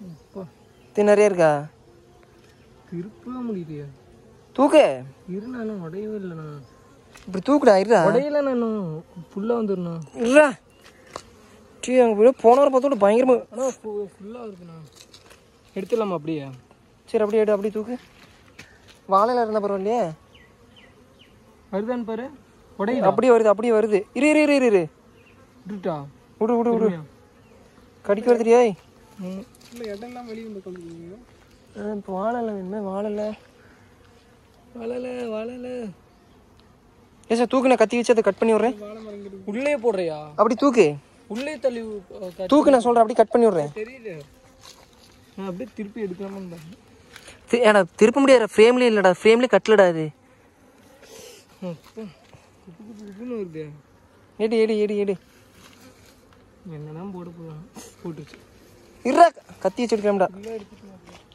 அப்பா இது நிறைய இருக்கா திருப்பவே முடியலையா தூக்கு இருந்தாலும் உடையவே இல்லைண்ணா இப்படி தூக்குடா இருடா உடையல நானும் ஃபுல்லாக வந்துடுண்ணா இருடா டீ அங்கே போய் போன வாரம் பார்த்தோட பயங்கரமா ஆனால் ஃபுல்லாக இருக்குண்ணா எடுத்துடலாமா அப்படியே சரி அப்படியே எடு அப்படியே தூக்கு வாழையில இருந்தா பரவாயில்லையே வருதான்னு பாரு உடையுதா அப்படியே வருது அப்படியே வருது இரு இரு இரு இரு இரு விட்டுட்டா விடு விடு விடு கடிக்க வருதுடியா இல்லை இடம்லாம் வெளியே வந்து கொண்டு இப்போ வாழலை வேணுமே வாழலை வளல வளல ஏன் சார் தூக்கு நான் கத்தி வச்சு அதை கட் பண்ணி விட்றேன் வாழை மரங்கிட்டு உள்ளே போடுறியா அப்படி தூக்கு உள்ளே தள்ளி அஹ், க- தூக்கு நான் சொல்கிறேன் அப்படியே கட் பண்ணி விட்றேன் தெரியல நான் அப்படியே திருப்பி எடுக்கலாமான்னு பார்த்தேன் தி- ஏடா திருப்ப முடியாது ஃப்ரேம்லேயே இல்லைடா ஃப்ரேம்லேயே கட்டலடா அது அப்பா குப்பு குப்பு குப்புன்னு வருது எடு எடு எடு எடு என்னதான் போட போகிறான் போட்டுருச்சு இருடா கத்தி வச்சு எடுக்கலாம்டா உள்ளே எடுத்துக்கலாம்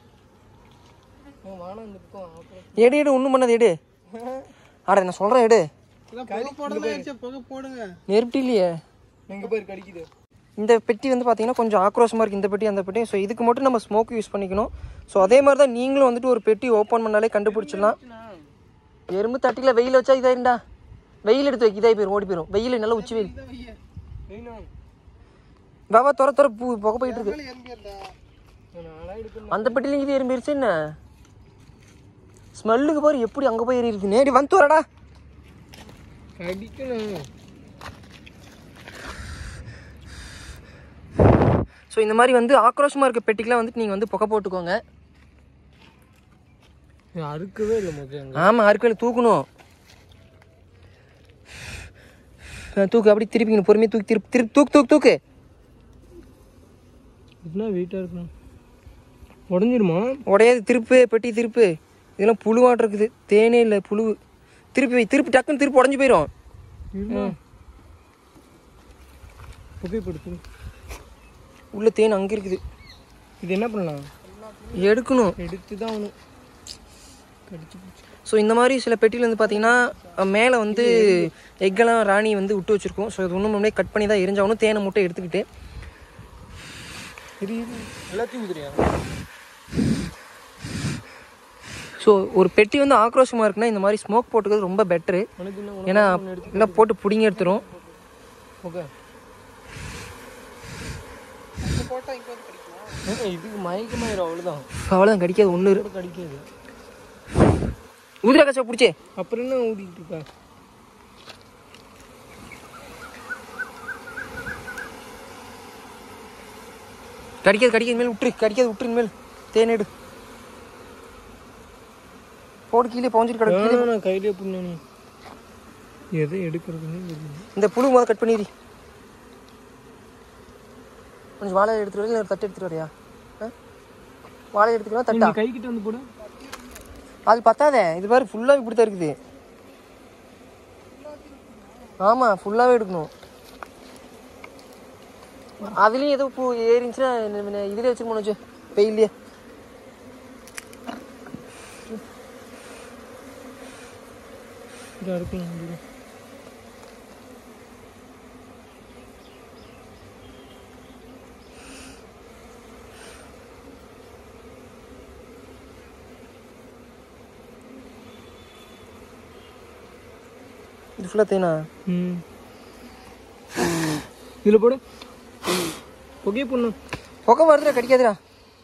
வானம் இந்த பக்கம் அப்புறம் எடு எடு ஒன்றும் பண்ணாது எடு ஆடா நான் சொல்கிறேன் எடு புகை போடுங்க நெருப்பிட்டு இல்லையே எங்க பேர் கடிக்குது இந்த பெட்டி வந்து பார்த்தீங்கன்னா கொஞ்சம் ஆக்ரோஷமாக இருக்குது இந்த பெட்டி அந்த பெட்டி ஸோ இதுக்கு மட்டும் நம்ம ஸ்மோக் யூஸ் பண்ணிக்கணும் ஸோ அதே மாதிரி தான் நீங்களும் வந்துட்டு ஒரு பெட்டி ஓப்பன் பண்ணாலே கண்டுபிடிச்சிடலாம் எறும்பு தட்டியில் வெயில் வச்சா இதாயிருண்டா வெயில் எடுத்து வைக்க இதாகி போயிடும் ஓடி போயிடும் வெயில் நல்லா உச்சி வெயில் பாபா துற துற பூ புகை போயிட்டு இருக்கு நாளாக எடுக்கணும் அந்த பெட்டியில் இது எறும்பிருச்சு என்ன ஸ்மெல்லுக்கு பாரு எப்படி அங்கே போய் ஏறி இருக்கு நேடி வந்து வரடா கடிக்கணும் ஸோ இந்த மாதிரி வந்து ஆக்ரோஷமாக இருக்க பெட்டிக்கெலாம் வந்துட்டு நீங்கள் வந்து புகை போட்டுக்கோங்க இது அறுக்கவே இல்லை முதல்ல ஆமாம் அறுக்கல தூக்கணும் ஆ, தூக்கு அப்படி திருப்பிக்கணும் பொறுமையாக தூக்கி திருப்பி திருப்பி தூக்கு தூக்கு தூக்கு என்ன வெயிட்டாக இருக்கணும் உடஞ்சிருமா உடையாது திருப்பு பெட்டி திருப்பு இதெல்லாம் புழுவாட்டம் இருக்குது தேனே இல்லை புழு திருப்பி வை திருப்பி டக்குன்னு திருப்பி உடஞ்சி போயிடும் புகைப்படுத்து உள்ள தேன் அங்கே இருக்குது இது என்ன பண்ணலாம் எடுக்கணும் எடுத்து தான் ஆகணும் கடிச்சு போச்சு ஸோ இந்த மாதிரி சில பெட்டியில் வந்து பார்த்தீங்கன்னா மேலே வந்து எக்கெல்லாம் ராணி வந்து விட்டு வச்சிருக்கோம் ஸோ இது ஒன்றும் முன்னாடி கட் பண்ணி தான் எரிஞ்சாகணும் தேனை முட்டை எடுத்துக்கிட்டு சரி எல்லாத்தையும் உதிரியா ஸோ ஒரு பெட்டி வந்து ஆக்ரோஷமாக இருக்குன்னா இந்த மாதிரி ஸ்மோக் போட்டுக்கிறது ரொம்ப பெட்டரு உனக்கு என்ன ஏன்னா இல்லை போட்டு பிடிங்கி எடுத்துரும் ஓகே இதுக்கு மயக்கமாயிரும் அவ்வளோதான் அவ்வளோதான் கடிக்காது ஒன்று கூட கடிக்காது உதிரை கச்சா பிடிச்சே அப்புறம் என்ன ஓடிட்டு இருக்கா கடிக்காது கடிக்காது மேல் விட்டுரு கடிக்காது விட்டுரு மேல் தேன் எடு போடு கீழே பவுஞ்சிட்டு கிடக்கு கீழே. நான் கையிலே புண்ணு எதை எடுக்கிறதுன்னு தெரியல இந்த புழு முதல் கட் பண்ணிடு கொஞ்சம் வாழை எடுத்துட்டு வரையா இல்லை தட்டு எடுத்துட்டு வரையா ஆ? வாழை எடுத்துக்கலாம் தட்டா நீ கை கிட்ட வந்து போடு அது பத்தாதே இது பாரு ஃபுல்லாக இப்படி தான் இருக்குது ஆமாம் ஃபுல்லாகவே எடுக்கணும் அதுலேயும் ஏதோ பூ ஏறிச்சுன்னா இதில் வச்சுருக்கணும் வச்சு வெயிலே இதாக இருக்கும் இது. இது ஃபுல்லாக தேனா ம் இதில் போடு புகையை பொண்ணு புகை வருதுடா கடிக்காதுடா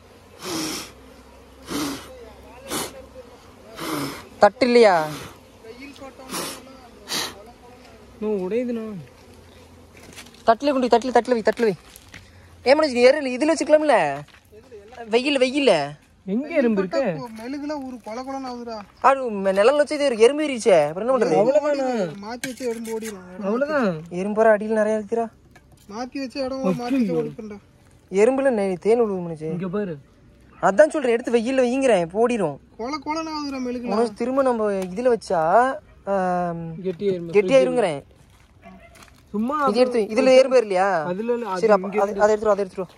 தட்டு இல்லையா நான் உடையுதுண்ணா தட்டில் கொண்டு தட்டில் தட்டில் வை தட்டில் வை ஏமாச்சு ஏறல இதில் வச்சுக்கலாம்ல வெயில் வெயில் எங்கே எறும்பு இருக்கு மெழுகுலாம் ஒரு கொல கொலன்னு ஆகுதுடா ஆடு நிழல் வச்சு இது எறும்பு ஏறிச்சே அப்புறம் என்ன பண்ணுறது அவ்வளோதாண்ணா மாத்தி வச்சு இடம் ஓடிடும் அவ்வளோதான் எறும்புற அடியில் நிறைய இருக்குதுடா மாத்தி வச்ச இடம் மாத்தி வச்சு ஓடிப்பா எறும்புல நெ- தேன் விழுவு மனுச்சு இங்கே பாரு அதான் சொல்றேன் எடுத்து வெயில்ல வைங்கிறேன் இப்போ ஓடிடும் கொல கொலன்னு ஆகுதுடா மெழுகுலாம் உனக்கு திரும்ப நம்ம இதுல வச்சா ஆம், கெட்டியாக எறும்பு கெட்டியாயிருங்கிறேன் சும்மா இது எடுத்து இதுல எறும்பு இல்லையா அதில் அது சரி அப்ப அது- அதை எடுத்துரும் அதை எடுத்துரும்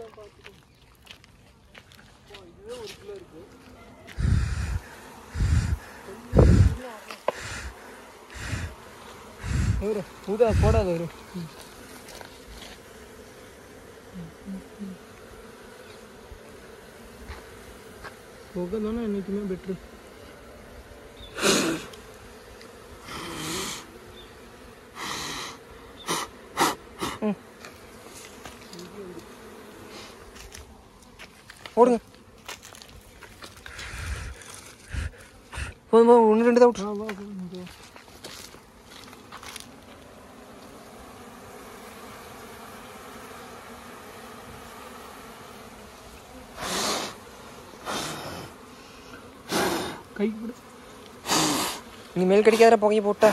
ஒரு ஊதா போடாத ஒரு புகை தானே என்றைக்குமே பெட்ரு ஓடுங்க போதும் போதும் ஒன்று ரெண்டு தான் விட்டுரு கை கொடு இனிமேல் கிடைக்காத புகையை போட்டா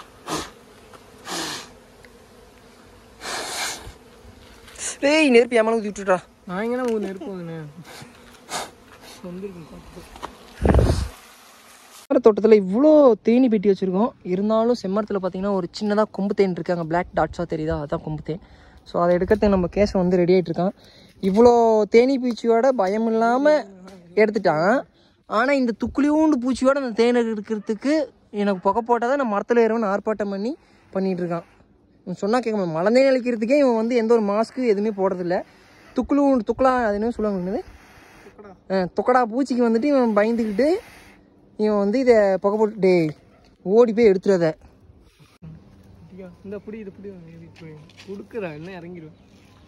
டேய் நெருப்பு ஏமாலும் ஊற்றி விட்டுட்டா நான் எங்கன்னா உங்க நெருப்பு வாங்கினே வந்துருக்கும் பார்த்து செம்மர தோட்டத்தில் இவ்வளோ தேனி பெட்டி வச்சுருக்கோம் இருந்தாலும் செம்மரத்தில் பார்த்தீங்கன்னா ஒரு சின்னதாக கொம்பு தேன் இருக்கு அங்கே பிளாக் டாட்ஸாக தெரியுதா அதுதான் கொம்பு தேன் ஸோ அதை எடுக்கிறதுக்கு நம்ம கேஸை வந்து ரெடி ஆகிட்டு இருக்கான் இவ்வளோ தேனி பூச்சியோட பயம் இல்லாமல் எடுத்துட்டான் ஆனால் இந்த துக்குளியூண்டு பூச்சியோட அந்த தேனை எடுக்கிறதுக்கு எனக்கு புகை போட்டால் தான் நான் மரத்தில் ஏறுவேன் ஆர்ப்பாட்டம் பண்ணி பண்ணிகிட்டு இருக்கான் இவன் சொன்னால் கேட்க முடியும் மலந்தேன் அழிக்கிறதுக்கே இவன் வந்து எந்த ஒரு மாஸ்க்கு எதுவுமே போடுறதில்ல துக்குளூ துக்குலா அது என்ன சொல்லுவாங்க என்னது ஆ, துக்கடா பூச்சிக்கு வந்துட்டு இவன் பயந்துக்கிட்டு இவன் வந்து இதை புகை போட்டு டேய் ஓடி போய் எடுத்துடாத ஐயா இந்த புடி இது புடி கொடுக்குறா என்ன இறங்கிடுவேன்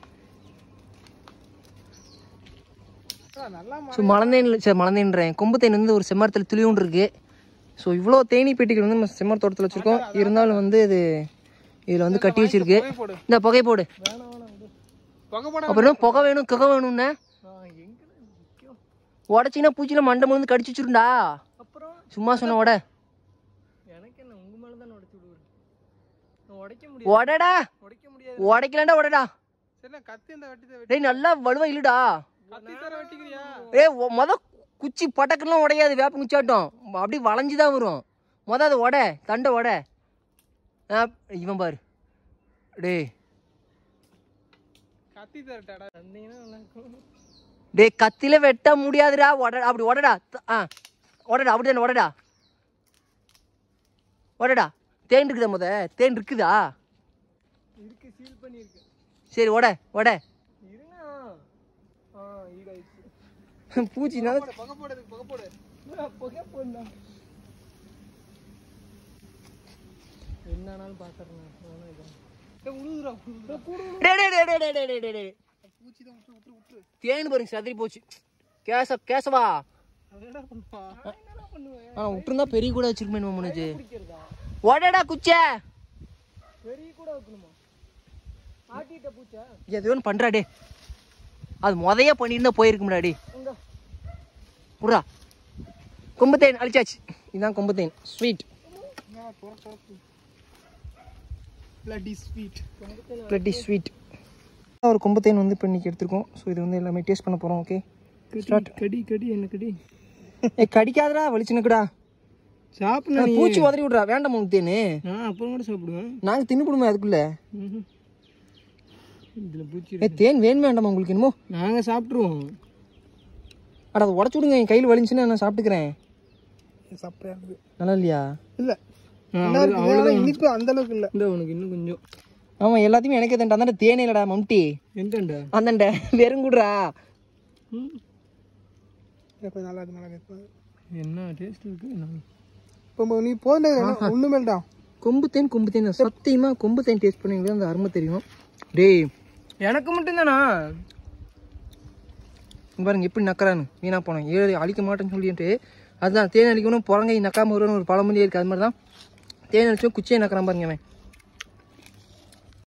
நல்லா ஸோ மலந்தேன் சரி மலந்தேன்றேன் கொம்பு தேன் வந்து ஒரு செம்மரத்தில் துளியூண்டு இருக்கு ஸோ இவ்வளோ தேனி பெட்டிகள் வந்து நம்ம செம்மர தோட்டத்தில் வச்சுருக்கோம் இருந்தாலும் வந்து இது இதில் வந்து கட்டி வச்சிருக்கு போடு இந்த புகை போடு வேணாம் வேணாம் விடு. புகை போட அப்புறம் புகை வேணும் குகை வேணும்னே ஆ எங்கடா நிற்கும் உடச்சின்னா பூச்சியில் மண்டை முழுந்து கடிச்சு வச்சிருண்டா அப்புறம் சும்மா சொன்ன உட எனக்கு என்ன உங்க மேல தான் உடைச்சு விடுவேன் நான் உடைக்க முடியாது உடடா உடைக்க முடியாது உடைக்கலாண்டா உடடா சரி நான் கத்தி இந்த வெட்டி வெட்டி டேய் நல்லா வலுவா இல்லடா கத்தி தர வெட்டிக்கிறியா ஏ மொத குச்சி பட்டக்குலாம் உடையாது வேப்ப குச்சாட்டம் அப்படி வளைஞ்சு தான் வரும் மொத அது உட தண்டை உட ஆ, இவன் பாரு டேய் கத்தி தரட்டாடா தந்தீங்கன்னா நல்லா இருக்கும் டேய் கத்தில வெட்ட முடியாதுடா உட அப்படி உடடா த- ஆ உடடா அப்படி தானே உடடா உடடா தேன் இருக்குதா முத தேன் இருக்குதா இருக்கு சீல் பண்ணியிருக்கு சரி உட உட இருங்க ஆ ஈடாயிடுச்சு பூச்சினால புகை போடுறதுக்கு புகை போடு புகை போடா என்னானாலும் பார்த்துறேன் ஒன்றும் இது ஏய், உழுதுடா உழுதுடா டேய் டேய் டேய் டேய் டேய் டேய் டேய் டேய் பூச்சி தான் விட்டு விட்டு விட்டு தேன் பாருங்க சதறி போச்சு கேச கேசவா அது என்ன பண்ணுவா ஆ விட்டுருந்தா பெரிய கூட வச்சிருக்கேன் மனுஜு பிடிக்கிறதா உடடா குச்சே பெரிய கூட வைக்கணுமா ஆட்டிட்ட பூச்சா எது ஒன்று பண்ணுறா டே அது முதைய பண்ணியிருந்தா போயிருக்கும்டா டே அங்க புறா கொம்புத்தேன் அழிச்சாச்சு இதுதான் கொம்புத்தேன் sweet bloody sweet bloody sweet ஒரு கொம்புத்தேன் வந்து இப்போ இன்னைக்கு எடுத்திருக்கோம் ஸோ இது வந்து எல்லாமே டேஸ்ட் பண்ண போகிறோம் ஓகே ஸ்டார்ட் கடி கடி என்ன கடி ஏ கடிக்காதடா வலிச்சுனுக்குடா சாப்பிடணும் பூச்சி உதறி விட்றா வேண்டாம் உனக்கு தேனு நான் அப்புறம் கூட சாப்பிடுவேன் நாங்கள் தின்னு கொடுமே அதுக்குள்ள இதுல பூச்சி ஏ தேன் வேணுமே வேண்டாமா உங்களுக்கு என்னமோ நாங்க சாப்பிட்ருவோம் அட அதை உடச்சு விடுங்க என் கையில் வலிச்சுன்னா நான் சாப்பிட்டுக்கிறேன் சாப்பிட்டா இருக்குது நல்லா இல்லையா இல்ல நல்லா இருக்குது. ஆனா இனிப்பு அந்த அளவுக்கு இல்ல இந்த உனக்கு இன்னும் கொஞ்சம் ஆமாம் எல்லாத்தையுமே எனக்கே தண்டா அந்தாண்ட தேனே இல்லடா மம்டி எந்தண்டா அந்தாண்ட வெறுங்குடுறா இப்ப நல்லா இருக்கு நல்லா இருக்கு என்ன டேஸ்ட் இருக்கு என்ன இப்போ நீ போன ஒண்ணுமேல்டா கொம்பு தேன் கொம்பு தேன் தான். சத்தியமா கொம்பு தேன் டேஸ்ட் பண்ணி அந்த அருமை தெரியும் டேய் எனக்கு மட்டும் தானா இங்க பாருங்க எப்படி நக்கறான்னு வீணா போனேன் ஏழு அழிக்க மாட்டேன்னு சொல்லிட்டு அதுதான் தேன் அழிக்கணும் புறங்கை நக்காம வரும்னு ஒரு பழமொழியே இருக்கு அது மாதிரி தான் தேன் அழிச்சும் குச்சியை நக்கறான் பாருங்க அவன்